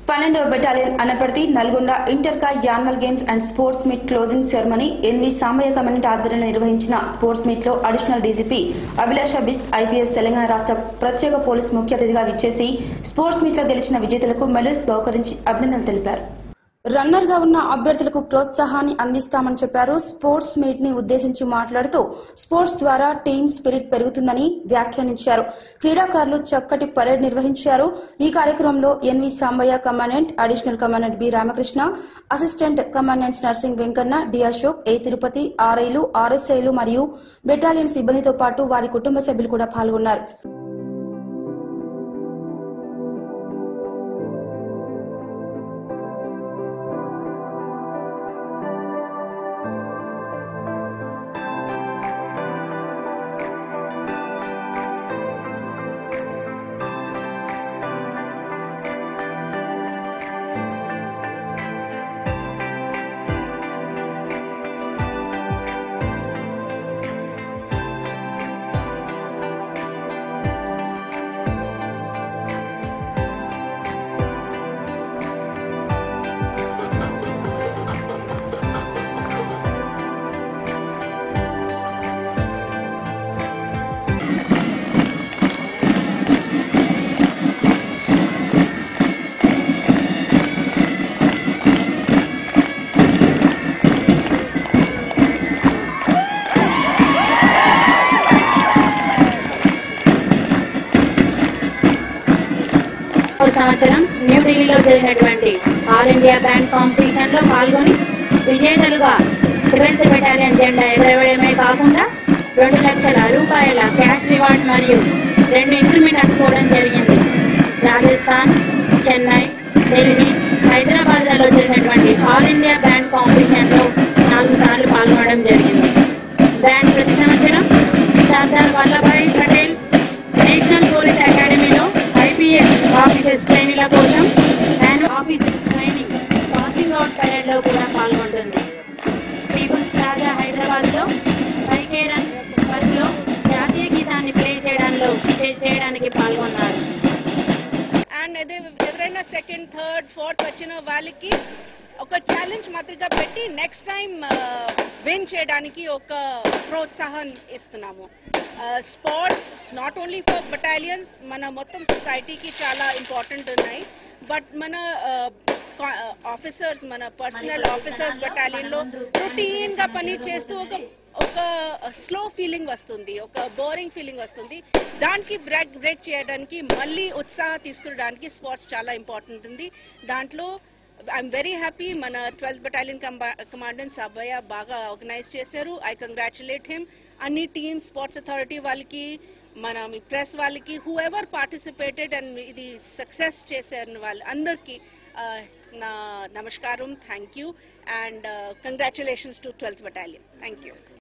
పన్నెండవ బెటాలియన్ అనపర్తి నల్గొండ ఇంటర్కా annual games and sports meet closing ceremony NV Sambaiah committee ఆధ్వర్యంలో నిర్వహించిన స్పోర్ట్స్ మీట్ లో additional DGP Abhilasha Bisht IPS Telangana రాష్ట్ర ప్రత్యేక పోలీస్ ముఖ్య అతిథిగా విచ్చేసి స్పోర్ట్స్ మీట్ లో గెలిచిన విజేతలకు మెడల్స్ బహుకరించి అభినందనలు తెలిపారు రన్నర్ గా ఉన్న అభ్యర్థులకు ప్రోత్సాహాన్ని అందిస్తామని చెప్పారు స్పోర్ట్స్ మీట్ ని ఉద్దేశించి మాట్లాడుతూ స్పోర్ట్స్ ద్వారా టీమ్ స్పిరిట్ పెరుగుతుందని వ్యాఖ్యానించారు క్రీడాకారులు చక్కటి పరేడ్ నిర్వహించారు ఈ కార్యక్రమంలో NV Sambaiah commandant additional commandant B Ramakrishna assistant commandants Narsing Venkanna D Ashok A Tirupati ఆర్ఐలు ఆర్ఎస్ఐలు మరియు బెటాలియన్ సిబ్బందితో పాటు వారి కుటుంబ సభ్యులు కూడా పాల్గొన్నారు ఒక సంవత్సరం న్యూఢిల్లీలో జరిగినటువంటి ఆల్ ఇండియా బ్యాండ్ కాంపిటీషన్ లో పాల్గొని విజేతలుగా ట్వెల్త్ బెటాలియన్ జెండా ఎగరవేయడమే కాకుండా రెండు లక్షల రూపాయల క్యాష్ రివార్డ్ మరియు రెండు ఇంక్రిమెంట్ అందుకోవడం జరిగింది రాజస్థాన్ చెన్నై ఢిల్లీ హైదరాబాద్ లలో జరిగినటువంటి ఆల్ ఇండియా బ్యాండ్ కాంపిటీషన్ లో నాలుగు సార్లు పాల్గొనడం జరిగింది బ్యాండ్ ప్రతి సంవత్సరం సర్దార్ వల్లభాయ్ పటేల్ నేషనల్ పోలీస్ అకాడమీలో ఐపీఎస్ ఆఫీసర్స్ ట్రైనీల కోసం and officer training passing out parade లో కూడా పాల్గొంటుంది పీపుల్స్ ప్లాజా హైదరాబాద్ లో పైకేడన్ పరిధిలో జాతీయ గీతాన్ని ప్లే చేయడంలో చే- చేయడానికి పాల్గొన్నారు అండ్ అదే ఎవరైనా సెకండ్ థర్డ్ ఫోర్త్ వచ్చిన వాళ్ళకి ఒక ఛాలెంజ్ మాదిరిగా పెట్టి నెక్స్ట్ టైం విన్ చేయడానికి ఒక ప్రోత్సాహం ఇస్తున్నాము sports not only for battalions మన మొత్తం సొసైటీకి చాలా ఇంపార్టెంట్ ఉన్నాయి బట్ మన ఆఫీసర్స్ మన పర్సనల్ ఆఫీసర్స్ బటాలియన్లో రొటీన్గా పని చేస్తూ ఒక ఒక స్లో ఫీలింగ్ వస్తుంది ఒక బోరింగ్ ఫీలింగ్ వస్తుంది దానికి బ్రేక్ బ్రేక్ చేయడానికి మళ్ళీ ఉత్సాహం తీసుకురావడానికి స్పోర్ట్స్ చాలా ఇంపార్టెంట్ ఉంది దాంట్లో ఐఎమ్ వెరీ హ్యాపీ మన ట్వెల్త్ బటాలియన్ కమాండెంట్ సబ్బయ్య బాగా ఆర్గనైజ్ చేశారు ఐ కంగ్రాచులేట్ హిమ్ అన్ని టీమ్ స్పోర్ట్స్ అథారిటీ వాళ్ళకి మన మీ ప్రెస్ వాళ్ళకి హూ ఎవర్ పార్టిసిపేటెడ్ అండ్ ఇది సక్సెస్ చేశారు వాళ్ళు అందరికీ uh, నా నమస్కారం thank you and congratulations to twelfth battalion thank you